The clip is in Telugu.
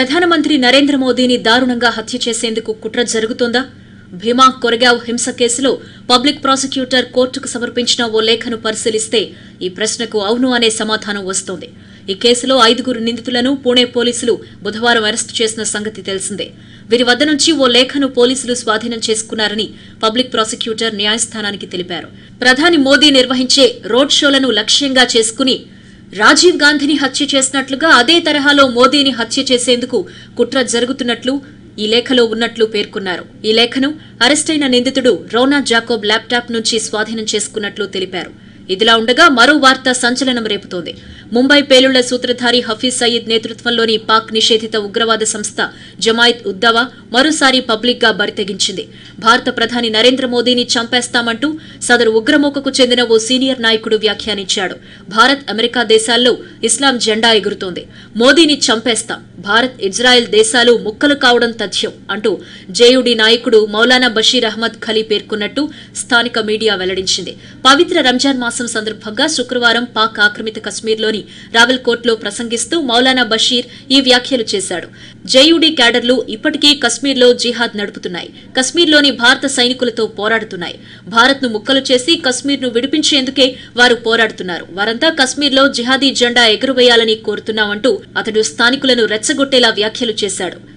ప్రధానమంత్రి నరేంద్ర మోదీని దారుణంగా హత్య చేసేందుకు కుట్ర జరుగుతోందా భీమా కొరగావ్ హింస కేసులో పబ్లిక్ ప్రాసిక్యూటర్ కోర్టుకు సమర్పించిన ఓ లేఖను పరిశీలిస్తే ఈ ప్రశ్నకు అవును అనే సమాధానం వస్తోంది ఈ కేసులో ఐదుగురు నిందితులను పూణే పోలీసులు బుధవారం అరెస్టు చేసిన సంగతి తెలిసిందే వీరి వద్ద నుంచి ఓ లేఖను పోలీసులు స్వాధీనం చేసుకున్నారని పబ్లిక్ ప్రాసిక్యూటర్ న్యాయస్థానానికి తెలిపారు ప్రధాని మోదీ నిర్వహించే రోడ్ షోలను లక్ష్యంగా చేసుకుని రాజీవ్ గాంధీని హత్య చేసినట్లుగా అదే తరహాలో మోదీని హత్య చేసేందుకు కుట్ర జరుగుతున్నట్లు ఈ లేఖలో ఉన్నట్లు పేర్కొన్నారు ఈ లేఖను అరెస్టైన నిందితుడు రోనా జాకోబ్ ల్యాప్టాప్ నుంచి స్వాధీనం చేసుకున్నట్లు తెలిపారు ఇదిలా ఉండగా మరో వార్త సంచలనం రేపుతోంది ముంబై పేలుళ్ల సూత్రధారి హఫీజ్ సయీద్ నేతృత్వంలోని పాక్ నిషేధిత ఉగ్రవాద సంస్థ జమాయిత్ ఉద్దవా మరోసారి పబ్లిక్ గా బరితెగించింది భారత ప్రధాని నరేంద్ర మోదీని చంపేస్తామంటూ సదరు ఉగ్రమూకకు చెందిన ఓ సీనియర్ నాయకుడు వ్యాఖ్యానించాడు భారత్ అమెరికా దేశాల్లో ఇస్లాం జెండా ఎగురుతోంది మోదీని చంపేస్తాం భారత్ ఇజ్రాయెల్ దేశాలు ముక్కలు కావడం తథ్యం అంటూ జేయుడి నాయకుడు మౌలానా బషీర్ అహ్మద్ ఖలీ పేర్కొన్నట్టు స్థానిక మీడియా వెల్లడించింది పవిత్ర రంజాన్ మాసం సందర్భంగా శుక్రవారం పాక్ ఆక్రమిత కశ్మీర్లోని రావెల్కోట్లో ప్రసంగిస్తూ మౌలానా బషీర్ ఈ వ్యాఖ్యలు చేశాడు జేయుడి క్యాడర్లు ఇప్పటికీ కశ్మీర్లో జిహాద్ నడుపుతున్నాయి కశ్మీర్లోని భారత సైనికులతో పోరాడుతున్నాయి భారత్ను ముక్కలు చేసి కశ్మీర్ను విడిపించేందుకే వారు పోరాడుతున్నారు వారంతా కశ్మీర్లో జిహాదీ జెండా ఎగురవేయాలని కోరుతున్నామంటూ అతడు స్థానికులను రెచ్చగొట్టేలా వ్యాఖ్యలు చేశాడు